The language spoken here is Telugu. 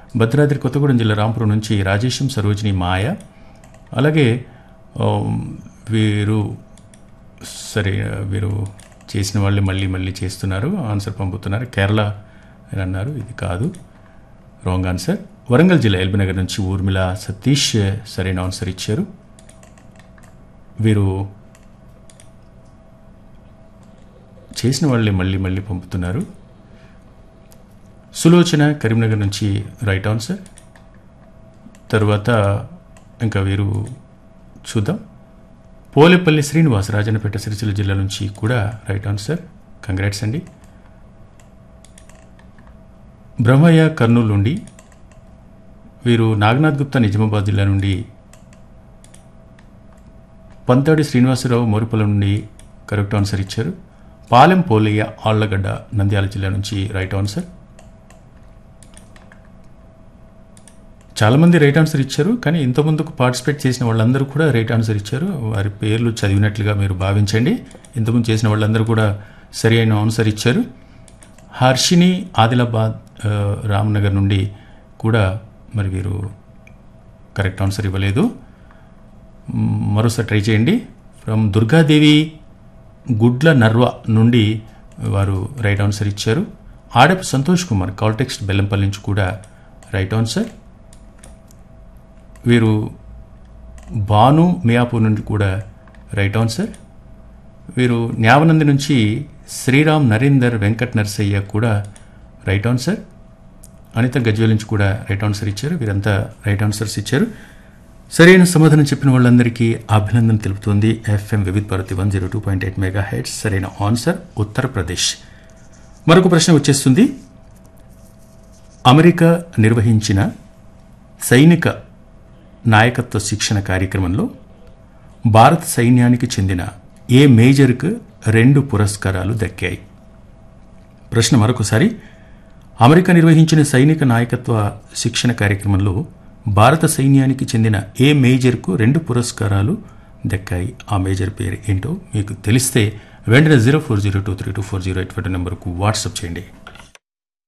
భద్రాద్రి కొత్తగూడెం జిల్లా రాంపురం నుంచి రాజేశం సరోజిని మాయ అలాగే ఆ, వీరు సరే వీరు చేసిన వాళ్ళు మళ్ళీ మళ్ళీ చేస్తున్నారు ఆన్సర్ పంపుతున్నారు కేరళ అని అన్నారు ఇది కాదు రాంగ్ ఆన్సర్ వరంగల్ జిల్లా ఎల్బీనగర్ నుంచి ఊర్మిళ సతీష్ సరైన ఆన్సర్ ఇచ్చారు వీరు చేసిన వాళ్ళే మళ్ళీ మళ్ళీ పంపుతున్నారు సులోచన కరీంనగర్ నుంచి రైట్ ఆన్సర్ తర్వాత ఇంకా వీరు చూద్దాం పోలేపల్లి శ్రీనివాస్ రాజన్నపేట సిరిసిల్ల జిల్లా నుంచి కూడా రైట్ ఆన్సర్ కంగ్రాట్స్ అండి బ్రహ్మయ్య కర్నూలు నుండి వీరు నాగనాథ్ గుప్తా నిజామాబాద్ జిల్లా నుండి పంతాడి శ్రీనివాసరావు మోరుపల నుండి కరెక్ట్ ఆన్సర్ ఇచ్చారు పాలెం పోలయ్య ఆళ్లగడ్డ నంద్యాల జిల్లా నుంచి రైట్ ఆన్సర్ చాలామంది రైట్ ఆన్సర్ ఇచ్చారు కానీ ఇంతకుముందుకు పార్టిసిపేట్ చేసిన వాళ్ళందరూ కూడా రైట్ ఆన్సర్ ఇచ్చారు వారి పేర్లు చదివినట్లుగా మీరు భావించండి ఇంతకుముందు చేసిన వాళ్ళందరూ కూడా సరి అయిన ఆన్సర్ ఇచ్చారు హర్షిని ఆదిలాబాద్ ఆ, రామ్నగర్ నుండి కూడా మరి వీరు కరెక్ట్ ఆన్సర్ ఇవ్వలేదు మ్, మరోసారి ట్రై చేయండి ఫ్రమ్ దుర్గాదేవి గుడ్ల నర్వ నుండి వారు రైట్ ఆన్సర్ ఇచ్చారు ఆడపు సంతోష్ కుమార్ కాల్టెక్స్ట్ బెల్లంపల్లి నుంచి కూడా రైట్ ఆన్సర్ వీరు భాను మియాపూర్ నుండి కూడా రైట్ ఆన్సర్ వీరు న్యావనంది నుంచి శ్రీరామ్ నరేందర్ వెంకట్ నర్సయ్య కూడా రైట్ ఆన్సర్ అనిత గజ్వేల్ నుంచి కూడా రైట్ ఆన్సర్ ఇచ్చారు వీరంతా రైట్ ఆన్సర్స్ ఇచ్చారు సరైన సమాధానం చెప్పిన వాళ్ళందరికీ అభినందన తెలుపుతోంది FM Vividh Bharati one zero two point eight megahertz సరైన ఆన్సర్ ఉత్తరప్రదేశ్ మరొక ప్రశ్న వచ్చేస్తుంది అమెరికా నిర్వహించిన సైనిక నాయకత్వ శిక్షణ కార్యక్రమంలో భారత సైన్యానికి చెందిన ఏ మేజర్కు రెండు పురస్కారాలు దక్కాయి ప్రశ్న మరొకసారి అమెరికా నిర్వహించిన సైనిక నాయకత్వ శిక్షణ కార్యక్రమంలో భారత సైన్యానికి చెందిన ఏ మేజర్కు రెండు పురస్కారాలు దక్కాయి ఆ మేజర్ పేరు ఏంటో మీకు తెలిస్తే వెంటనే zero four zero two three two four zero eight five నెంబర్కు వాట్సాప్ చేయండి